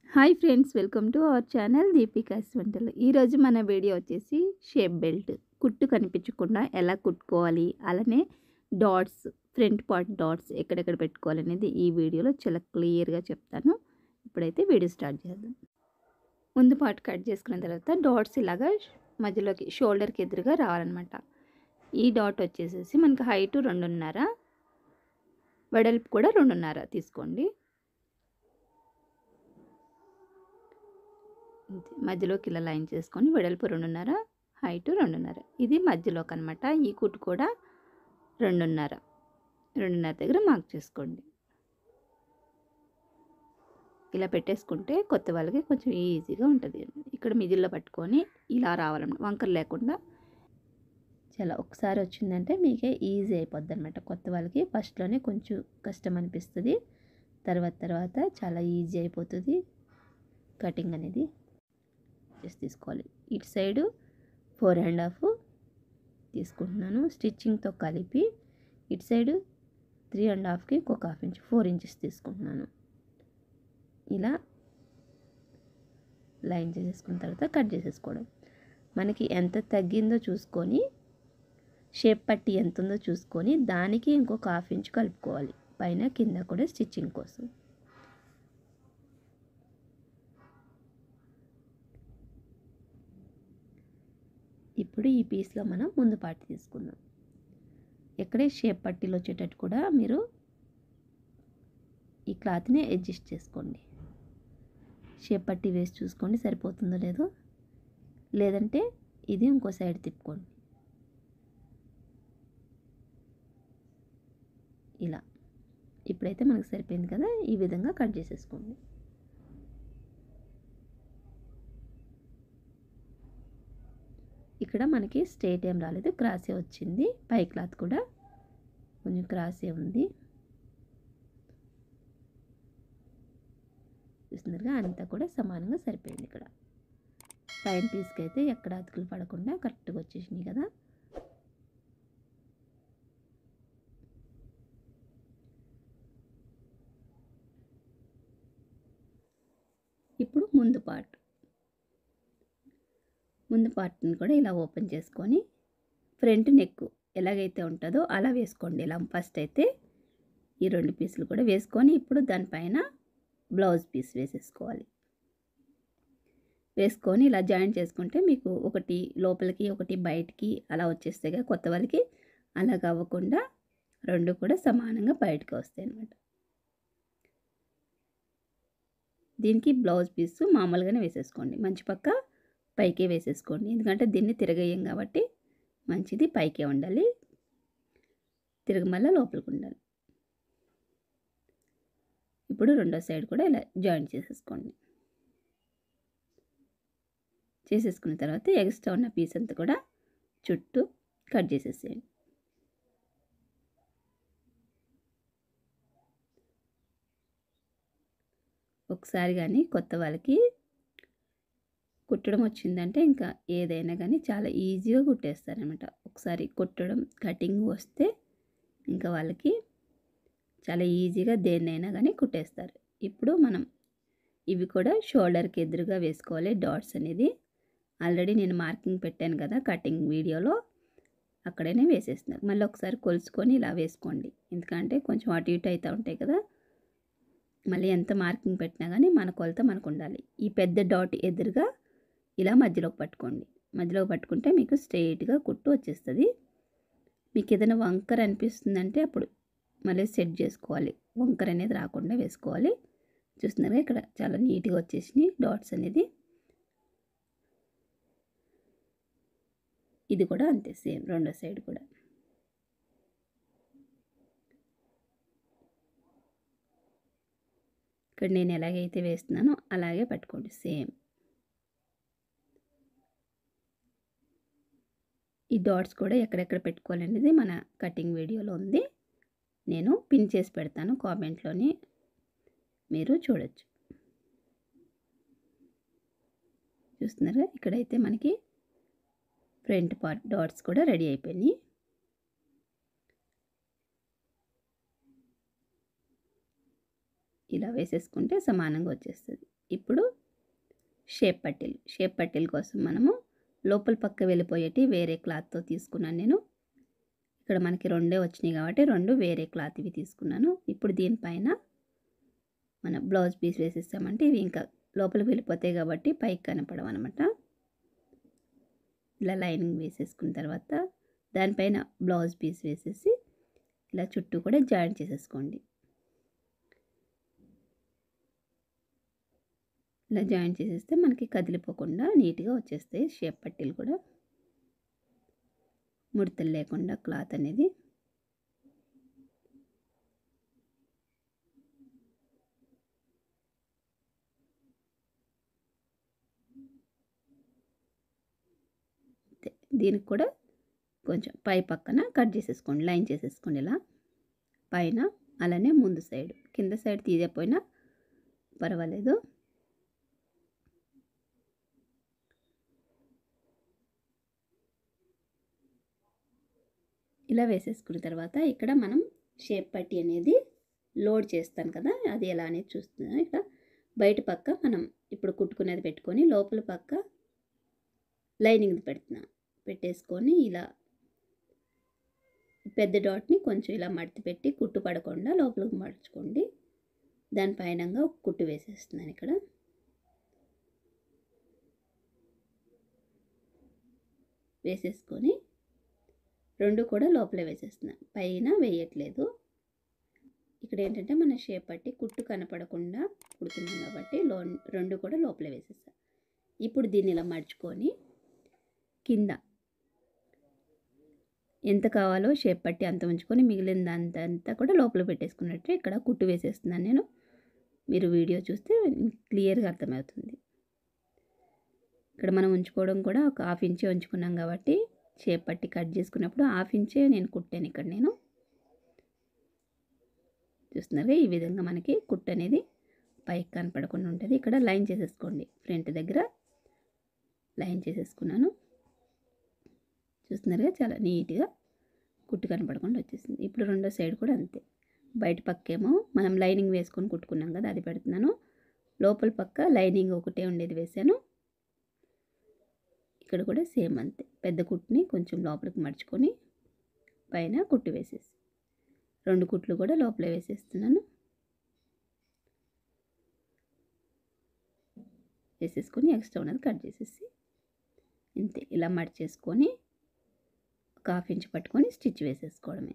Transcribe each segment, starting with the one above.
hi friends welcome to our channel Deepika's వంటలు ఈరోజు మన వీడియో వచ్చేసి షేప్ బెల్ట్ కుట్టు కనిపించకుండా ఎలా కుట్టుకోవాలి అలానే డాట్స్ ఫ్రంట్ పార్ట్ డాట్స్ ఎక్కడెక్కడ పెట్టుకోవాలి అనేది ఈ వీడియోలో చాలా క్లియర్గా చెప్తాను ఇప్పుడైతే వీడియో స్టార్ట్ చేద్దాం ముందు పార్ట్ కట్ చేసుకున్న తర్వాత డాట్స్ ఇలాగా మధ్యలోకి షోల్డర్కి ఎదురుగా రావాలన్నమాట ఈ డాట్ వచ్చేసేసి మనకి హైట్ రెండున్నర వెడల్పు కూడా రెండున్నర తీసుకోండి అంతే మధ్యలోకి ఇలా లైన్ చేసుకొని వెడల్పు రెండున్నర హైట్ రెండున్నర ఇది మధ్యలోకి అనమాట ఈ కుట్టు కూడా రెండున్నర రెండున్నర దగ్గర మార్క్ చేసుకోండి ఇలా పెట్టేసుకుంటే కొత్త వాళ్ళకి కొంచెం ఈజీగా ఉంటుంది ఇక్కడ మిదిల్లో పట్టుకొని ఇలా రావాలన్నమాట వంకర లేకుండా చాలా ఒకసారి వచ్చిందంటే మీకే ఈజీ అయిపోద్ది అనమాట కొత్త వాళ్ళకి ఫస్ట్లోనే కొంచెం కష్టం అనిపిస్తుంది తర్వాత తర్వాత చాలా ఈజీ అయిపోతుంది కటింగ్ అనేది చేసి తీసుకోవాలి ఇటు సైడు ఫోర్ అండ్ హాఫ్ తీసుకుంటున్నాను స్టిచ్చింగ్తో కలిపి ఇటు సైడు త్రీ అండ్ హాఫ్కి ఇంకొక హాఫ్ ఇంచ్ ఫోర్ ఇంచెస్ తీసుకుంటున్నాను ఇలా లైన్ చేసేసుకున్న తర్వాత కట్ చేసేసుకోవడం మనకి ఎంత తగ్గిందో చూసుకొని షేప్ పట్టి ఎంత ఉందో చూసుకొని దానికి ఇంకొక హాఫ్ ఇంచ్ కలుపుకోవాలి పైన కింద కూడా స్టిచ్చింగ్ కోసం ఇప్పుడు ఈ పీస్లో మనం ముందు పార్ట్ తీసుకుందాం ఎక్కడే షేప్ పట్టీలు వచ్చేటట్టు కూడా మీరు ఈ క్లాత్ని అడ్జస్ట్ చేసుకోండి షేప్ పట్టీ వేసి చూసుకోండి సరిపోతుందో లేదో లేదంటే ఇది ఇంకో సైడ్ తిప్పుకోండి ఇలా ఇప్పుడైతే మనకు సరిపోయింది కదా ఈ విధంగా కట్ చేసేసుకోండి ఇక్కడ మనకి స్ట్రేట్ ఏం రాలేదు క్రాసే వచ్చింది పై క్లాత్ కూడా కొంచెం క్రాసే ఉంది చూస్తున్నారుగా అంతా కూడా సమానంగా సరిపోయింది ఇక్కడ పైన పీస్కి అయితే ఎక్కడ అతుకులు పడకుండా కరెక్ట్గా వచ్చేసినాయి కదా ఇప్పుడు ముందు పార్ట్ ముందు పార్ట్ని కూడా ఇలా ఓపెన్ చేసుకొని ఫ్రంట్ నెక్ ఎలాగైతే ఉంటుందో అలా వేసుకోండి ఇలా ఫస్ట్ అయితే ఈ రెండు పీసులు కూడా వేసుకొని ఇప్పుడు దానిపైన బ్లౌజ్ పీస్ వేసేసుకోవాలి వేసుకొని ఇలా జాయిన్ చేసుకుంటే మీకు ఒకటి లోపలికి ఒకటి బయటికి అలా వచ్చేస్తాయి కొత్త వాళ్ళకి అలా అవ్వకుండా రెండు కూడా సమానంగా బయటకు వస్తాయి అన్నమాట దీనికి బ్లౌజ్ పీస్ మామూలుగానే వేసేసుకోండి మంచి పక్క పైకే వేసేసుకోండి ఎందుకంటే దీన్ని తిరగేయం కాబట్టి మంచిది పైకే ఉండాలి తిరగమల్ల లోపలికి ఉండాలి ఇప్పుడు రెండో సైడ్ కూడా ఇలా జాయింట్ చేసేసుకోండి చేసేసుకున్న తర్వాత ఎక్స్ట్రా ఉన్న పీస్ అంతా కూడా చుట్టూ కట్ చేసేసేయండి ఒకసారి కానీ కొత్త వాళ్ళకి కుట్టడం వచ్చిందంటే ఇంకా ఏదైనా కానీ చాలా ఈజీగా కుట్టేస్తారనమాట ఒకసారి కుట్టడం కటింగ్ వస్తే ఇంకా వాళ్ళకి చాలా ఈజీగా దేన్నైనా కానీ కుట్టేస్తారు ఇప్పుడు మనం ఇవి కూడా షోల్డర్కి ఎదురుగా వేసుకోవాలి డాట్స్ అనేది ఆల్రెడీ నేను మార్కింగ్ పెట్టాను కదా కటింగ్ వీడియోలో అక్కడనే వేసేస్తున్నారు మళ్ళీ ఒకసారి కొలుసుకొని ఇలా వేసుకోండి ఎందుకంటే కొంచెం అటు ఇటు అవుతూ ఉంటాయి కదా మళ్ళీ ఎంత మార్కింగ్ పెట్టినా కానీ మన కొలత మనకు ఉండాలి ఈ పెద్ద డాట్ ఎదురుగా ఇలా మధ్యలోకి పట్టుకోండి మధ్యలోకి పట్టుకుంటే మీకు స్ట్రైట్గా కుట్టు వచ్చేస్తుంది మీకు ఏదైనా వంకర అనిపిస్తుందంటే అప్పుడు మళ్ళీ సెట్ చేసుకోవాలి వంకర అనేది రాకుండా వేసుకోవాలి చూస్తున్నారుగా ఇక్కడ చాలా నీట్గా వచ్చేసినాయి డాట్స్ అనేది ఇది కూడా అంతే సేమ్ రెండో సైడ్ కూడా ఇక్కడ నేను ఎలాగైతే వేస్తున్నానో అలాగే పట్టుకోండి సేమ్ ఈ డాట్స్ కూడా ఎక్కడెక్కడ పెట్టుకోవాలనేది మన కటింగ్ వీడియోలో ఉంది నేను పిన్ చేసి పెడతాను కామెంట్లోని మీరు చూడొచ్చు చూస్తున్నారా ఇక్కడైతే మనకి ఫ్రంట్ పార్ట్ డాట్స్ కూడా రెడీ అయిపోయినాయి ఇలా వేసేసుకుంటే సమానంగా వచ్చేస్తుంది ఇప్పుడు షేప్ పట్టీలు షేప్ పట్టీల కోసం మనము లోపల పక్క వెళ్ళిపోయేటి వేరే క్లాత్తో తీసుకున్నాను నేను ఇక్కడ మనకి రెండే వచ్చినాయి కాబట్టి రెండు వేరే క్లాత్ ఇవి తీసుకున్నాను ఇప్పుడు దీనిపైన మన బ్లౌజ్ పీస్ వేసేస్తామంటే ఇవి ఇంకా లోపలికి వెళ్ళిపోతాయి కాబట్టి పైకి కనపడవు అనమాట ఇలా లైనింగ్ వేసేసుకున్న తర్వాత దానిపైన బ్లౌజ్ పీస్ వేసేసి ఇలా చుట్టూ కూడా జాయిన్ చేసేసుకోండి ఇలా జాయిన్ చేసేస్తే మనకి కదిలిపోకుండా నీట్గా వచ్చేస్తాయి షేప్ పట్టీలు కూడా ముడతలు లేకుండా క్లాత్ అనేది దీనికి కూడా కొంచెం పై పక్కన కట్ చేసేసుకోండి లైన్ చేసేసుకోండి ఇలా పైన అలానే ముందు సైడ్ కింద సైడ్ తీయకపోయినా పర్వాలేదు ఇలా వేసేసుకున్న తర్వాత ఇక్కడ మనం షేప్ పట్టి అనేది లోడ్ చేస్తాను కదా అది ఎలా అనేది చూస్తున్నాను ఇక్కడ బయట పక్క మనం ఇప్పుడు కుట్టుకునేది పెట్టుకొని లోపల పక్క లైనింగ్ పెడుతున్నా పెట్టేసుకొని ఇలా పెద్ద డాట్ని కొంచెం ఇలా మడత పెట్టి కుట్టు పడకుండా లోపలికి మడుచుకోండి దానిపైనంగా ఒక కుట్టు వేసేస్తున్నాను ఇక్కడ వేసేసుకొని రెండు కూడా లోపలే వేసేస్తున్నాను పైన వేయట్లేదు ఇక్కడ ఏంటంటే మన షేప్ పట్టి కుట్టు కనపడకుండా కుడుతున్నాం కాబట్టి లో రెండు కూడా లోపలే వేసేస్తాను ఇప్పుడు దీన్ని ఇలా మడుచుకొని కింద ఎంత కావాలో షేప్ పట్టి అంత ఉంచుకొని మిగిలిన అంత అంతా కూడా లోపల పెట్టేసుకున్నట్టు ఇక్కడ కుట్టు వేసేస్తున్నాను నేను మీరు వీడియో చూస్తే క్లియర్గా అర్థమవుతుంది ఇక్కడ మనం ఉంచుకోవడం కూడా ఒక హాఫ్ ఇంచే ఉంచుకున్నాం కాబట్టి షేప్ పట్టి కట్ చేసుకున్నప్పుడు హాఫ్ ఇంచే నేను కుట్టాను ఇక్కడ నేను చూస్తున్నారుగా ఈ విధంగా మనకి కుట్టు అనేది పైకి కనపడకుండా ఉంటుంది ఇక్కడ లైన్ చేసేసుకోండి ఫ్రంట్ దగ్గర లైన్ చేసేసుకున్నాను చూస్తున్నారుగా చాలా నీట్గా కుట్టు కనపడకుండా వచ్చేసింది ఇప్పుడు రెండో సైడ్ కూడా అంతే బయట పక్కేమో మనం లైనింగ్ వేసుకొని కుట్టుకున్నాం కదా అది పెడుతున్నాను లోపల పక్క లైనింగ్ ఒకటే ఉండేది వేసాను ఇక్కడ కూడా సేమ్ అంతే పెద్ద కుట్టుని కొంచెం లోపలికి మడుచుకొని పైన కుట్టు వేసేసి రెండు కుట్లు కూడా లోపల వేసేస్తున్నాను వేసేసుకొని ఎక్స్ట్రా ఉన్నది కట్ చేసేసి ఇంతే ఇలా మడిచేసుకొని ఒక హాఫ్ ఇంచ్ పట్టుకొని స్టిచ్ వేసేసుకోవడమే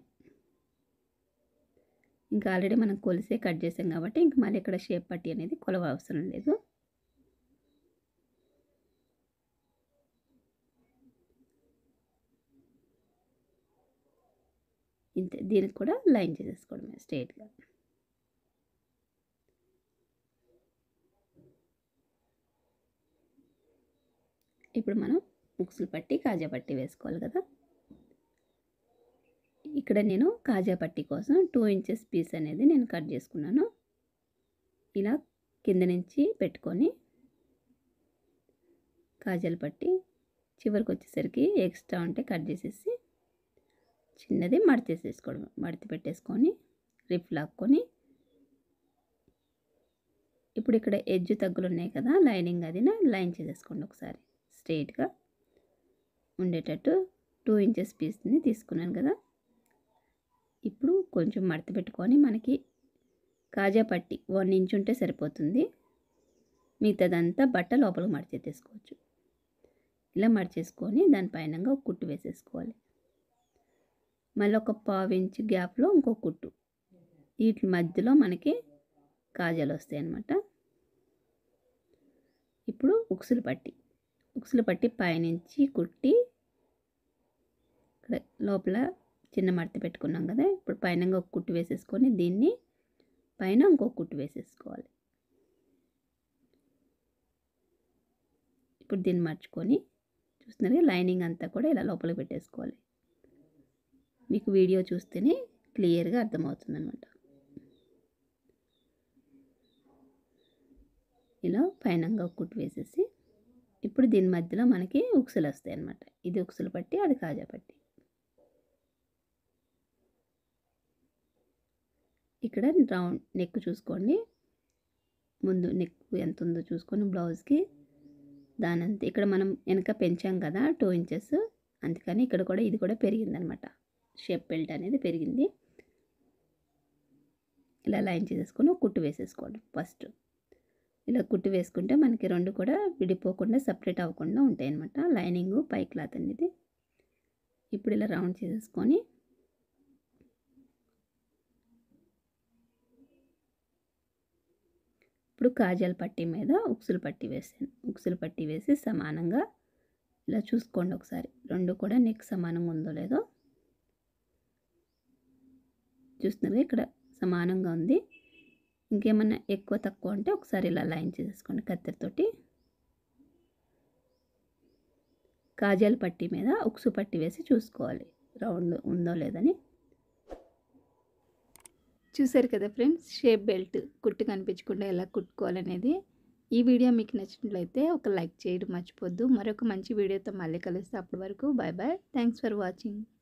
ఇంకా ఆల్రెడీ మనం కొలిసే కట్ చేసాం కాబట్టి ఇంక మళ్ళీ ఇక్కడ షేప్ పట్టి అనేది కొలవ అవసరం లేదు ఇంతే దీనికి కూడా లైన్ చేసేసుకోవడమే స్ట్రైట్గా ఇప్పుడు మనం ముక్సులు పట్టి కాజా పట్టి వేసుకోవాలి కదా ఇక్కడ నేను కాజా పట్టి కోసం టూ ఇంచెస్ పీస్ అనేది నేను కట్ చేసుకున్నాను ఇలా కింద నుంచి పెట్టుకొని కాజాలు పట్టి చివరికి వచ్చేసరికి ఎక్స్ట్రా ఉంటే కట్ చేసేసి చిన్నది మడిచేసేసుకోవడం మడితి పెట్టేసుకొని రిప్ లాక్కొని ఇప్పుడు ఇక్కడ ఎడ్జ్ తగ్గులు ఉన్నాయి కదా లైనింగ్ అది లైన్ చేసేసుకోండి ఒకసారి స్ట్రైట్గా ఉండేటట్టు టూ ఇంచెస్ పీస్ని తీసుకున్నాను కదా ఇప్పుడు కొంచెం మడత పెట్టుకొని మనకి కాజా పట్టి వన్ ఇంచ్ ఉంటే సరిపోతుంది మిగతాదంతా బట్ట లోపలికి మడిచేసుకోవచ్చు ఇలా మడిచేసుకొని దానిపైన ఒక కుట్టు వేసేసుకోవాలి మళ్ళీ ఒక పావు ఇంచ్ గ్యాప్లో ఇంకో కుట్టు వీటి మధ్యలో మనకి కాజాలు వస్తాయి అన్నమాట ఇప్పుడు ఉక్సులు పట్టి ఉక్సులు పట్టి పైనుంచి కుట్టి ఇక్కడ లోపల చిన్న మడత పెట్టుకున్నాం కదా ఇప్పుడు పైన ఒక కుట్టు వేసేసుకొని దీన్ని పైన ఇంకో కుట్టు వేసేసుకోవాలి ఇప్పుడు దీన్ని మర్చుకొని చూస్తున్నారు లైనింగ్ అంతా కూడా ఇలా లోపలికి పెట్టేసుకోవాలి మీకు వీడియో చూస్తేనే క్లియర్గా అర్థమవుతుంది అనమాట ఇలా పైనంగా కుట్టు వేసేసి ఇప్పుడు దీని మధ్యలో మనకి ఉక్సులు వస్తాయి అన్నమాట ఇది ఉక్సులు పట్టి అది కాజా పట్టి ఇక్కడ రౌండ్ నెక్ చూసుకోండి ముందు నెక్ ఎంత ఉందో చూసుకొని బ్లౌజ్కి దానంత ఇక్కడ మనం వెనక పెంచాం కదా టూ ఇంచెస్ అందుకని ఇక్కడ కూడా ఇది కూడా పెరిగిందనమాట షేప్ బెల్ట్ అనేది పెరిగింది ఇలా లైన్ చేసేసుకొని ఒక కుట్టు వేసేసుకోండి ఫస్ట్ ఇలా కుట్టు వేసుకుంటే మనకి రెండు కూడా విడిపోకుండా సపరేట్ అవ్వకుండా ఉంటాయి అనమాట లైనింగ్ పై క్లాత్ అనేది ఇప్పుడు ఇలా రౌండ్ చేసేసుకొని ఇప్పుడు కాజల్ పట్టీ మీద ఉక్సులు పట్టీ వేసాను ఉక్సులు పట్టీ వేసి సమానంగా ఇలా చూసుకోండి ఒకసారి రెండు కూడా నెక్ సమానంగా ఉందో లేదో చూస్తున్నారు ఇక్కడ సమానంగా ఉంది ఇంకేమన్నా ఎక్కువ తక్కువ అంటే ఒకసారి ఇలా లైన్ చేసేసుకోండి కత్తెరతోటి కాజల్ పట్టీ మీద ఉక్సు పట్టీ వేసి చూసుకోవాలి రౌండ్ ఉందో లేదని చూసారు కదా ఫ్రెండ్స్ షేప్ బెల్ట్ కుట్టు కనిపించకుండా ఎలా కుట్టుకోవాలనేది ఈ వీడియో మీకు నచ్చినట్లయితే ఒక లైక్ చేయడం మర్చిపోద్దు మరొక మంచి వీడియోతో మళ్ళీ కలుస్తే అప్పటి వరకు bye bye thanks for watching